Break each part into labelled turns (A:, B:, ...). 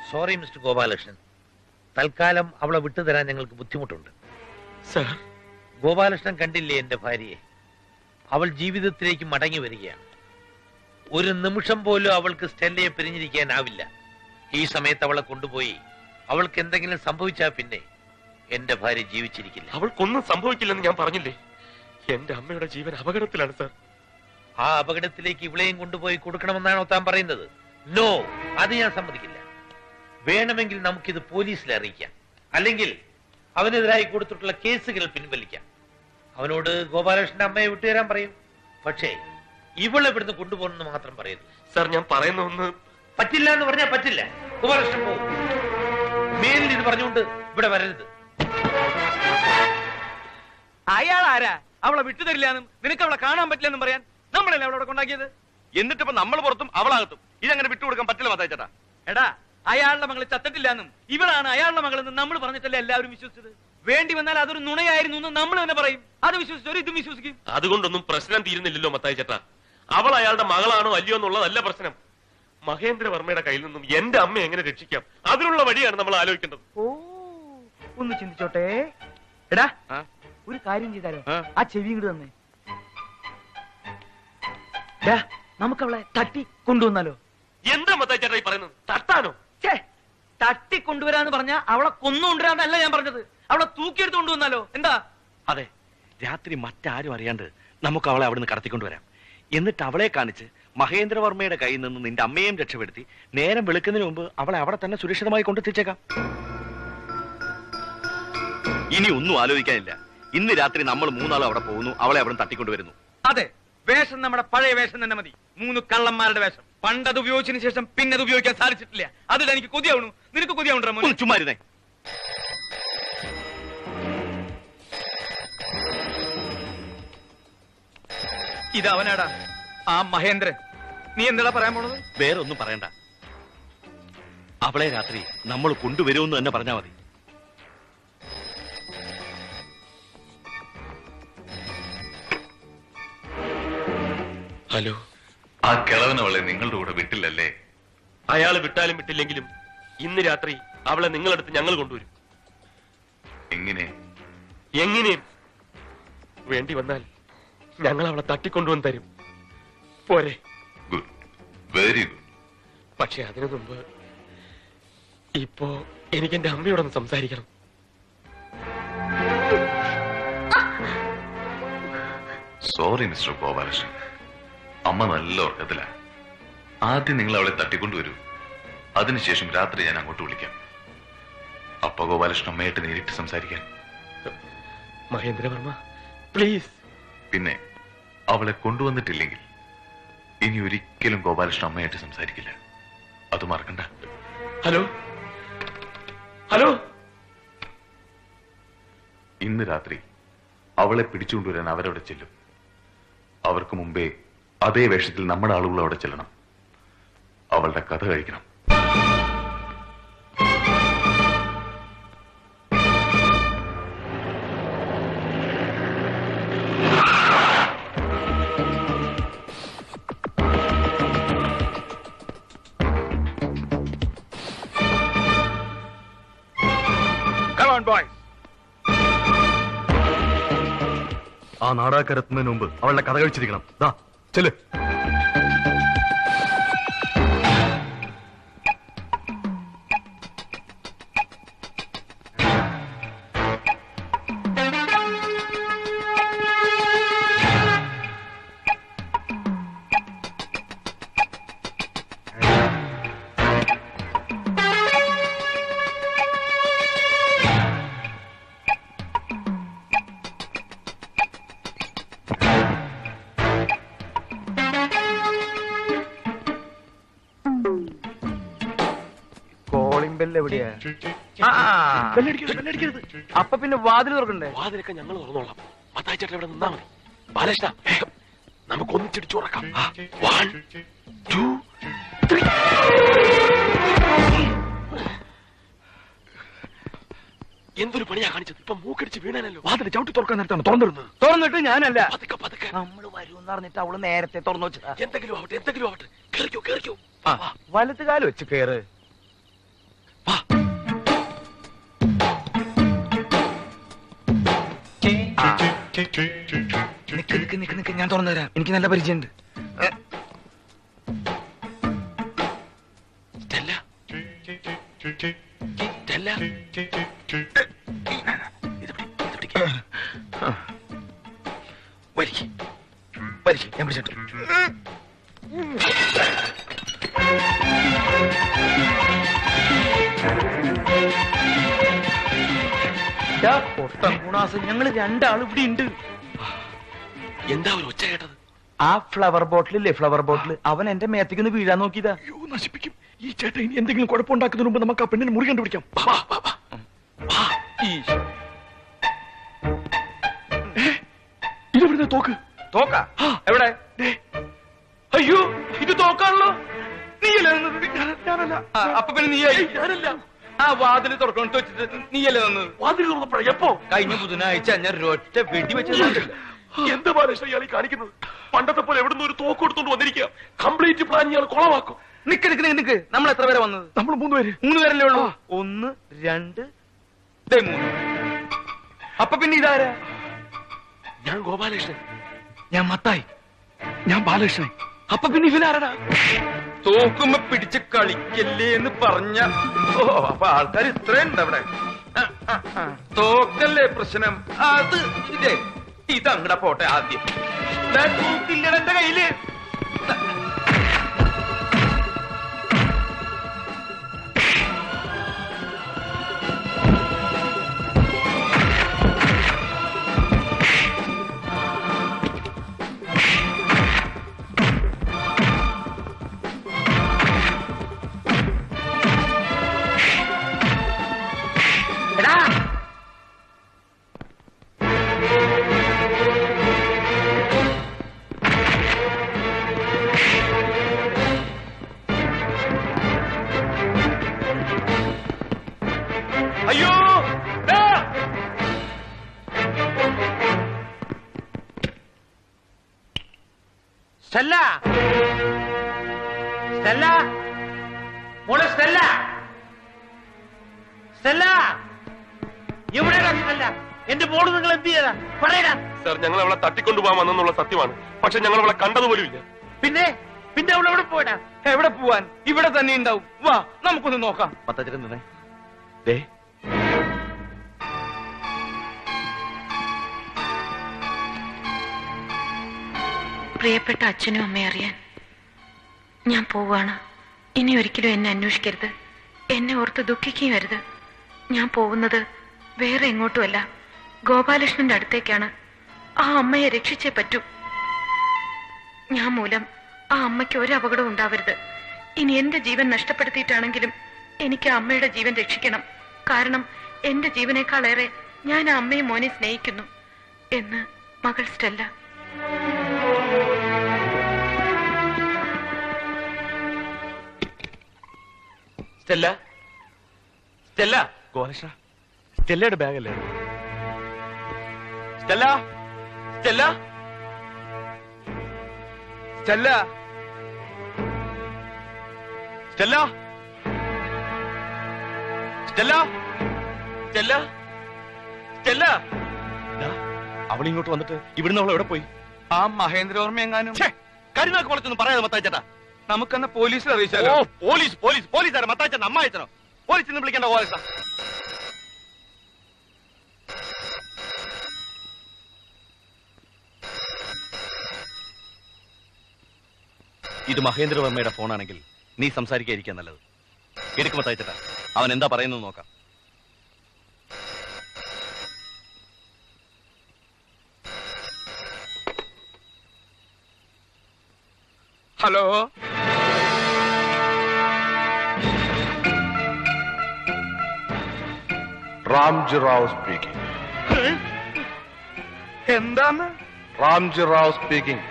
A: Sorry mister Gopalakrishnan തൽക്കാലം അവളെ വിട്ടുതരാൻ ഞങ്ങൾക്ക് ബുദ്ധിമുട്ടുണ്ട്
B: സർ
A: ഗോപാലകൃഷ്ണൻ കണ്ടില്ലേ എന്റെ ഭാര്യയെ അവൾ ജീവിതത്തിലേക്ക് മടങ്ങി വരികയാണ് ഒരു നിമിഷം പോലും അവൾക്ക് സ്റ്റെല്ലയെ പിരിഞ്ഞിരിക്കാനാവില്ല ഈ സമയത്ത് അവളെ കൊണ്ടുപോയി അവൾക്ക് എന്തെങ്കിലും സംഭവിച്ചാൽ പിന്നെ എന്റെ ഭാര്യ ജീവിച്ചിരിക്കില്ല
B: അവൾക്കൊന്നും സംഭവിക്കില്ലെന്ന് ഞാൻ പറഞ്ഞില്ലേ എന്റെ അമ്മയുടെ ജീവൻ അപകടത്തിലാണ് സർ
A: ആ അപകടത്തിലേക്ക് ഇവളെയും കൊണ്ടുപോയി കൊടുക്കണമെന്നാണോ താൻ പറയുന്നത് നോ അത് ഞാൻ സമ്മതിക്കില്ല വേണമെങ്കിൽ നമുക്കിത് പോലീസിൽ അറിയിക്കാം അല്ലെങ്കിൽ അവനെതിരായി കൊടുത്തിട്ടുള്ള കേസുകൾ പിൻവലിക്കാം അവനോട് ഗോപാലകൃഷ്ണന്റെ അമ്മയെ വിട്ടുതരാൻ പറയും പക്ഷേ ഇവളെ ഇവിടുന്ന് കൊണ്ടുപോകണമെന്ന് മാത്രം പറയരുത്
B: സർ ഞാൻ പറയുന്ന ഒന്ന്
A: പറ്റില്ല എന്ന് പറഞ്ഞാൽ പറ്റില്ല ഗോപാലകൃഷ്ണൻ പോകും മേലിൽ ഇത് പറഞ്ഞുകൊണ്ട് ഇവിടെ വരരുത്
C: അയാൾ ആരാ അവളെ വിട്ടുതരില്ലാന്നും നിനക്ക് അവളെ കാണാൻ പറ്റില്ലെന്നും പറയാൻ നമ്മളല്ലേ അവളോട് കൊണ്ടാക്കിയത്
D: എന്നിട്ടിപ്പോ നമ്മൾ പുറത്തും അവളാകത്തും ഇതങ്ങനെ വിട്ടുകൊടുക്കാൻ പറ്റില്ല മത്തായിച്ചേട്ടാ
C: എടാ അയാളുടെ മകള് ചത്തിട്ടില്ലാന്നും ഇവളാണ് അയാളുടെ മകളെന്ന് നമ്മൾ പറഞ്ഞിട്ടല്ലേ എല്ലാവരും വിശ്വസിച്ചത് വേണ്ടി വന്നാൽ അതൊരു നുണയായിരുന്നു എന്ന് നമ്മൾ തന്നെ പറയും അത് വിശ്വസിച്ചവർ ഇതും വിശ്വസിക്കും
B: അതുകൊണ്ടൊന്നും പ്രശ്നം തീരുന്നില്ലല്ലോ മത്തായി ചേട്ടാ അവൾ അയാളുടെ മകളാണോ അല്ലയോ എന്നുള്ളതല്ല പ്രശ്നം മഹേന്ദ്രവർമ്മയുടെ കയ്യിൽ നിന്നും എന്റെ അമ്മ എങ്ങനെ രക്ഷിക്കാം അതിനുള്ള വഴിയാണ് നമ്മൾ ആലോചിക്കേണ്ടത്
C: ഓ ഒന്ന് ചിന്തിച്ചോട്ടെ എടാ
D: ആ?
C: ഒരു കാര്യം ചെയ്താലോ
D: ആ?
C: ആ ചെവി ഇങ്ങോട്ട് തന്നെ ഡാ, നമുക്ക് അവളെ തട്ടി കൊണ്ടുവന്നാലോ
B: എന്താ മത്തായി ചേട്ടാ ഈ പറയുന്നത് തട്ടാനോ
C: ഛേ തട്ടി കൊണ്ടുവരാന്ന് പറഞ്ഞ അവളെ കൊന്നുകൊണ്ടുവരാന്നല്ല ഞാൻ പറഞ്ഞത് അവളെ തൂക്കിയെടുത്ത് കൊണ്ടുവന്നാലോ എന്താ
E: അതെ രാത്രി മറ്റാരും അറിയാണ്ട് നമുക്ക് അവളെ അവിടുന്ന് കടത്തിക്കൊണ്ടുവരാം എന്നിട്ട് അവളെ കാണിച്ച് മഹേന്ദ്രവർമ്മയുടെ കയ്യിൽ നിന്ന് നിന്റെ അമ്മയെയും രക്ഷപ്പെടുത്തി നേരം വെളുക്കുന്നതിന് മുമ്പ് അവളെ അവിടെ തന്നെ സുരക്ഷിതമായി കൊണ്ടെത്തിച്ചേക്കാം ഇനി ഒന്നും ആലോചിക്കാനില്ല ഇന്ന് രാത്രി നമ്മൾ മൂന്നാളും അവിടെ പോകുന്നു അവളെ അവിടെ തട്ടിക്കൊണ്ടുവരുന്നു
C: അതെ വേഷം നമ്മുടെ പഴയ വേഷം തന്നെ മതി മൂന്ന് കള്ളന്മാരുടെ വേഷം പണ്ടത് ഉപയോഗിച്ചതിന് ശേഷം പിന്നെ അത് ഉപയോഗിക്കാൻ സാധിച്ചിട്ടില്ല അതിൽ എനിക്ക് കൊതിയാവണു നിനക്ക് കൊതിയാവണ്ടോ മോനെ
E: ഒന്ന് ചുമ്മാ ഇരുന്നേ
C: ഇത് അവനാടാ ആ മഹേന്ദ്രൻ നീ എന്താ പറയാൻ പോണത്
E: വേറെ ഒന്നും പറയണ്ട അവളെ രാത്രി നമ്മൾ കൊണ്ടുവരുമെന്ന് തന്നെ പറഞ്ഞാൽ മതി
B: ഹലോ
F: ആ കിളവനവളെ നിങ്ങളുടെ കൂടെ വിട്ടില്ലല്ലേ
B: അയാൾ വിട്ടാലും വിട്ടില്ലെങ്കിലും ഇന്ന് രാത്രി അവളെ നിങ്ങളടുത്ത് ഞങ്ങൾ കൊണ്ടുവരും
F: എങ്ങനെ
B: എങ്ങനെയും വേണ്ടി വന്നാൽ ഞങ്ങൾ അവളെ തട്ടിക്കൊണ്ടുവന്ന് തരും പോരെ
F: ഗുഡ് വെരി ഗുഡ്
B: പക്ഷെ അതിനു മുമ്പ് ഇപ്പോ എനിക്ക് എന്റെ അമ്മയോടൊന്ന് സംസാരിക്കണം
F: സോറി മിസ്റ്റർ ഗോപാലകൃഷ്ണൻ അമ്മ നല്ല ഉറക്കത്തിലാണ് ആദ്യം നിങ്ങൾ അവളെ തട്ടിക്കൊണ്ടുവരൂ അതിനുശേഷം രാത്രി ഞാൻ അങ്ങോട്ട് വിളിക്കാം അപ്പ ഗോപാലകൃഷ്ണൻ അമ്മയായിട്ട് നേരിട്ട് സംസാരിക്കാൻ
B: മഹേന്ദ്രവർമ്മ പ്ലീസ്
F: പിന്നെ അവളെ കൊണ്ടുവന്നിട്ടില്ലെങ്കിൽ ഇനി ഒരിക്കലും ഗോപാലകൃഷ്ണൻ അമ്മയായിട്ട് സംസാരിക്കില്ല അത് മറക്കണ്ട
B: ഹലോ ഹലോ
F: ഇന്ന് രാത്രി അവളെ പിടിച്ചുകൊണ്ടുവരാൻ അവരവിടെ ചെല്ലും അവർക്ക് മുമ്പേ അതേ വേഷത്തിൽ നമ്മുടെ ആളുകൾ അവിടെ ചെല്ലണം അവളുടെ കഥ കഴിക്കണം
D: Come on, boys.
E: ആ നാടാക്കരത്തുന്നതിന് മുമ്പ് അവളുടെ കഥ കഴിച്ചിരിക്കണം ദാ ചെല്
C: കോളിംഗ് ബെല്ല് എവിടെയാ അപ്പൊ പിന്നെ വാതിൽ തുറക്കണ്ടേ
B: വാതിലൊക്കെ ഞങ്ങൾ തുറന്നോളാം മത്തായി ചേട്ടൻ ഇവിടെ നിന്നാ മതി ബാലകൃഷ്ണ വേഗം നമുക്ക് ഒന്നിച്ചിടിച്ചു ഉറക്കാം വൺ ടു ത്രീ എന്തൊരു പണിയാ കാണിച്ചത് ഇപ്പൊ മൂക്കടിച്ച് വീണാനല്ലോ
E: വാതിൽ ചവിട്ടി തുറക്കാൻ നേരത്താണ് തുറന്നിരുന്നത്
C: തുറന്നിട്ട് ഞാനല്ല
B: പതുക്കെ പതുക്കെ
C: നമ്മൾ വരുമെന്ന് പറഞ്ഞിട്ട് അവള് നേരത്തെ തുറന്നു വെച്ചതാ
B: എന്തെങ്കിലും ആവട്ടെ എന്തെങ്കിലും ആവട്ടെ കേറിക്കോ കേറിക്കോ
C: വലത്ത് കാല് വെച്ച് കേറ് നിക്ക് നിക്ക് നിക്ക് നിക്ക് ഞാൻ തുറന്നു തരാം എനിക്ക് നല്ല പരിചയമുണ്ട് ഏ,
E: സ്റ്റെല്ല സ്റ്റെല്ല
C: വലിക്ക് വലിക്ക് ഞാൻ പിടിച്ചിട്ടു ഞങ്ങൾ രണ്ടാളും ഇവിടെ ഉണ്ട്
E: എന്താ ഒരു ഒച്ച കേട്ടത്
C: ആ ഫ്ലവർ ബോട്ടിലില്ലേ ഫ്ലവർ ബോട്ടിൽ അവൻ എന്റെ മേത്തേക്ക് വീഴാൻ നോക്കിയതാ
E: അയ്യോ നശിപ്പിക്കും ഈ ചേട്ടൻ ഇനി എന്തെങ്കിലും കുഴപ്പമുണ്ടാക്കുന്നതിന് മുമ്പ് നമുക്ക് ആ പെണ്ണിന് മുറി കണ്ടുപിടിക്കാം വാ, വാ, വാ, വാ.
C: ഈശോ.
E: ഇതെവിടുന്ന തോക്ക്
C: തോക്ക
E: ആ.
C: എവിടെ
E: ദേ,
C: അയ്യോ ഇത് തോക്കാണല്ലോ
E: നീയല്ലേ നിന്നത്? ഞാൻ- ഞാനല്ല
C: ആ, അപ്പൊ പിന്നെ നീ
E: ഏയ്, ഞാനല്ല
C: ആ വാതിൽ തുറക്കണം വെച്ചിട്ട് നീയല്ലേ തന്നത്
E: വാതിൽ തുറന്നപ്പോഴാ എപ്പോ
C: കഴിഞ്ഞ ബുധനാഴ്ച ഞാൻ ഒരൊറ്റ വെടി വെച്ചത്
B: എന്താ ബാലകൃഷ്ണ ഇയാൾ ഈ കാണിക്കുന്നത് പണ്ടത്തെ പോലെ എവിടുന്ന് ഒരു തോക്ക് എടുത്തോണ്ട് വന്നിരിക്കുക കംപ്ലീറ്റ് പ്ലാൻ ഇയാൾ കുളമാക്കും
C: നിക്ക് നിക്ക് നിക്ക് നിക്ക് നമ്മൾ എത്ര പേരെ വന്നത്
E: നമ്മൾ മൂന്നുപേര്
C: മൂന്ന് പേരല്ലേ ഉള്ളൂ
E: ആ.
C: ഒന്ന് രണ്ട് ദേ മൂന്ന് അപ്പൊ പിന്നെ ഇതാരാ
E: ഞാൻ ഗോപാലകൃഷ്ണൻ
C: ഞാൻ മത്തായി
E: ഞാൻ ബാലകൃഷ്ണൻ
C: അപ്പൊ പിന്നെ ഇവനാരടാ തോക്കുമ്പോ പിടിച്ച് കളിക്കല്ലേ എന്ന് പറഞ്ഞ ഓ അപ്പൊ ആൾക്കാർ ഇത്രയുണ്ട് അവിടെ ആ, ആ, ആ. തോക്കല്ലേ പ്രശ്നം അത് ഇതേ ഇതങ്ങടെ പോട്ടെ ആദ്യം ദാ തോക്കില്ലടാ എന്റെ കയ്യില് എടാ
B: അയ്യോ ദാ.
A: സ്റ്റെല്ല സ്റ്റെല്ല മോളെ സ്റ്റെല്ല സ്റ്റെല്ല എവിടെയാ സ്റ്റെല്ല എന്റെ മോള് നിങ്ങൾ എന്ത് ചെയ്താ പറയടാ
B: സാർ ഞങ്ങൾ അവളെ തട്ടിക്കൊണ്ടുപോകാൻ വന്നെന്നുള്ള സത്യമാണ് പക്ഷെ ഞങ്ങൾ അവളെ കണ്ടതുപോലുമില്ല
A: പിന്നെ പിന്നെ അവൾ എവിടെ പോയടാ
C: എവിടെ പോവാൻ ഇവിടെ തന്നെ ഉണ്ടാവും വാ നമുക്കൊന്ന് നോക്കാം
E: പത്തച്ചിട്ട് നിന്നേ ദേ
G: പ്രിയപ്പെട്ട അച്ഛനും അമ്മയും അറിയാൻ ഞാൻ പോവാണ് ഇനി ഒരിക്കലും എന്നെ അന്വേഷിക്കരുത് എന്നെ ഓർത്ത് ദുഃഖിക്കുകയും അരുത് ഞാൻ പോകുന്നത് വേറെ എങ്ങോട്ടുമല്ല ഗോപാലകൃഷ്ണന്റെ അടുത്തേക്കാണ് ആ അമ്മയെ രക്ഷിച്ചേ പറ്റൂ ഞാൻ മൂലം ആ അമ്മയ്ക്ക് ഒരു അപകടവും ഉണ്ടാവരുത് ഇനി എന്റെ ജീവൻ നഷ്ടപ്പെടുത്തിയിട്ടാണെങ്കിലും എനിക്ക് ആ അമ്മയുടെ ജീവൻ രക്ഷിക്കണം കാരണം എന്റെ ജീവനേക്കാളേറെ ഞാൻ ആ അമ്മയും മോനെ സ്നേഹിക്കുന്നു എന്ന് മകൾ സ്റ്റെല്ല
C: സ്റ്റെല്ല സ്റ്റെല്ല
E: ഗോപാലകൃഷ്ണ സ്റ്റെല്ലയുടെ ബാഗല്ലേ
C: Stella Stella Stella Stella Stella Stella Stella
E: അവൾ ഇങ്ങോട്ട് വന്നിട്ട് ഇവിടുന്ന് അവൾ എവിടെ പോയി
C: ആ മഹേന്ദ്രവർമ്മ എങ്ങാനും
E: കരുനാക്ക് വളച്ചൊന്നും പറയാതെ മത്താച്ചേട്ടാ
C: നമുക്കെന്നാ പോലീസിൽ
E: ഓ
C: അറിയിച്ചാലോ
E: പോലീസ് പോലീസ് പോലീസ് ആരാ മത്താച്ചൻ അമ്മ അയച്ചനോ പോലീസ് ഇന്ന് വിളിക്കേണ്ട ഗോപാലകൃഷ്ണ ഇത് മഹേന്ദ്രവർമ്മയുടെ ഫോണാണെങ്കിൽ നീ സംസാരിക്കാതിരിക്കാൻ നല്ലത് എടുക്കുമ്പോ തയ്ച്ചിട്ടാ അവൻ എന്താ പറയുന്നത് നോക്കാം
C: ഹലോ
H: Ramji Rao speaking.
C: എന്താന്ന്
H: Ramji Rao speaking.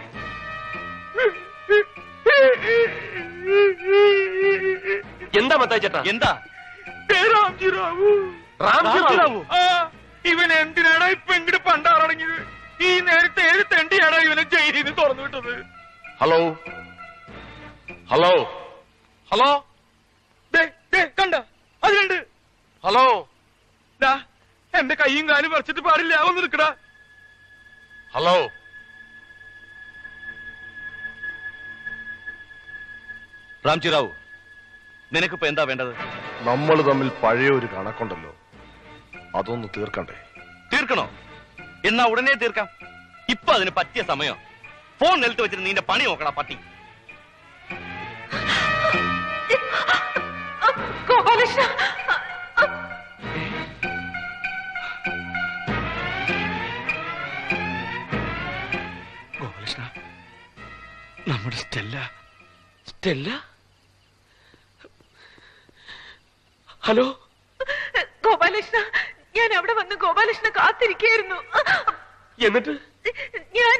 B: എന്താ മത്തായി ചേട്ടാ
E: എന്താ
C: രാംജി റാവു
B: റാംജി റാവു?
C: ആ ഇവൻ എന്തിനാണ് ഇപ്പൊ ഇങ്ങോട്ട് പണ്ടാറടങ്ങിയത് ഈ നേരത്തെ ഏത് തെണ്ടിയാണ് ഇവനെ ജയിലിൽ നിന്ന് തുറന്നു വിട്ടത്
H: Hello? Hello?
C: ഹലോ ദേ, ദേ, കണ്ട അതിലുണ്ട്
H: Hello?
C: ദാ, എന്റെ കൈയും കാലും പറിച്ചിട്ട് പാടില്ല ഒന്ന് നിൽക്കടാ
H: ഹലോ
E: റാംജി റാവു നിനക്കിപ്പോ എന്താ വേണ്ടത്
H: നമ്മൾ തമ്മിൽ പഴയ ഒരു കണക്കുണ്ടല്ലോ അതൊന്ന് തീർക്കണ്ടേ
E: തീർക്കണോ എന്നാ ഉടനെ തീർക്കാം ഇപ്പൊ അതിന് പറ്റിയ സമയം ഫോൺ നിലത്ത് വെച്ചിട്ട് നിന്റെ പണി നോക്കടാ പട്ടി
G: ഗോപാലകൃഷ്ണ
E: ഗോപാലകൃഷ്ണ നമ്മുടെ സ്റ്റെല്ല
B: സ്റ്റെല്ല ഹലോ
G: ഗോപാലകൃഷ്ണ ഞാൻ അവിടെ വന്ന് ഗോപാലകൃഷ്ണ കാത്തിരിക്കായിരുന്നു
B: എന്നിട്ട്
G: ഞാൻ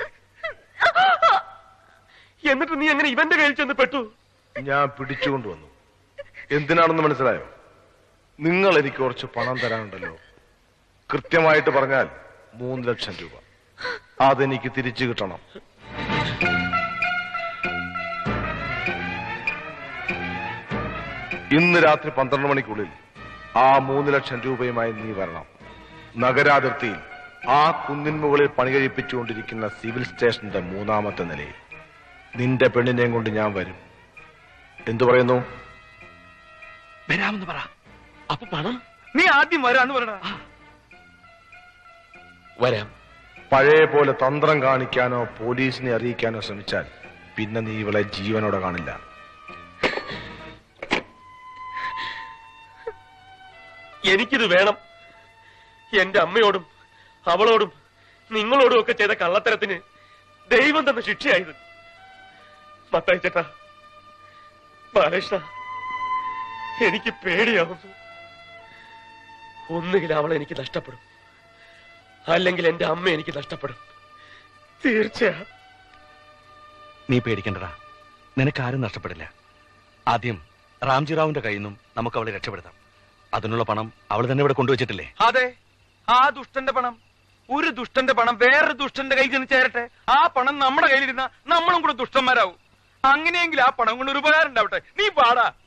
B: എന്നിട്ട് നീ എങ്ങനെ ഇവന്റെ കയ്യിൽ ചെന്ന് പെട്ടു
H: ഞാൻ പിടിച്ചുകൊണ്ടുവന്നു എന്തിനാണെന്ന് മനസ്സിലായോ നിങ്ങൾ എനിക്ക് കുറച്ച് പണം തരാനുണ്ടല്ലോ കൃത്യമായിട്ട് പറഞ്ഞാൽ മൂന്ന് ലക്ഷം രൂപ അതെനിക്ക് തിരിച്ചു കിട്ടണം ഇന്ന് രാത്രി പന്ത്രണ്ട് മണിക്കുള്ളിൽ ആ മൂന്ന് ലക്ഷം രൂപയുമായി നീ വരണം നഗരാതിർത്തിയിൽ ആ കുന്നിൻ മുകളിൽ പണി കഴിപ്പിച്ചുകൊണ്ടിരിക്കുന്ന സിവിൽ സ്റ്റേഷന്റെ മൂന്നാമത്തെ നിലയിൽ നിന്റെ പെണ്ണിനെയും കൊണ്ട് ഞാൻ വരും എന്തു പറയുന്നു
E: വരാമെന്ന് പറ
B: അപ്പൊ പണം
C: നീ ആദ്യം വരാന്ന് പറയണ
B: വരാം
H: പഴയ പോലെ തന്ത്രം കാണിക്കാനോ പോലീസിനെ അറിയിക്കാനോ ശ്രമിച്ചാൽ പിന്നെ നീ ഇവളെ ജീവനോടെ കാണില്ല
B: എനിക്കിത് വേണം എന്റെ അമ്മയോടും അവളോടും നിങ്ങളോടും ഒക്കെ ചെയ്ത കള്ളത്തരത്തിന് ദൈവം തന്ന ശിക്ഷയായത് മത്തായി ചേട്ടാ ബാലകൃഷ്ണ എനിക്ക് പേടിയാവുന്നു ഒന്നുകിൽ അവൾ എനിക്ക് നഷ്ടപ്പെടും അല്ലെങ്കിൽ എന്റെ അമ്മ എനിക്ക് നഷ്ടപ്പെടും തീർച്ചയാ
E: നീ പേടിക്കണ്ടടാ നിനക്ക് ആരും നഷ്ടപ്പെടില്ല ആദ്യം റാംജി റാവുന്റെ കയ്യിൽ നിന്നും നമുക്ക് അവളെ രക്ഷപ്പെടുത്താം അതിനുള്ള പണം അവൾ തന്നെ ഇവിടെ കൊണ്ടുവച്ചിട്ടില്ലേ
C: അതെ ആ ദുഷ്ടന്റെ പണം ഒരു ദുഷ്ടന്റെ പണം വേറൊരു ദുഷ്ടന്റെ കയ്യിൽ ചെന്ന് ചേരട്ടെ ആ പണം നമ്മുടെ കയ്യിലിരുന്ന നമ്മളും കൂടെ ദുഷ്ടന്മാരാവും അങ്ങനെയെങ്കിൽ ആ പണം കൊണ്ട് ഒരു ഉപകാരം ഉണ്ടാവട്ടെ നീ പാടാ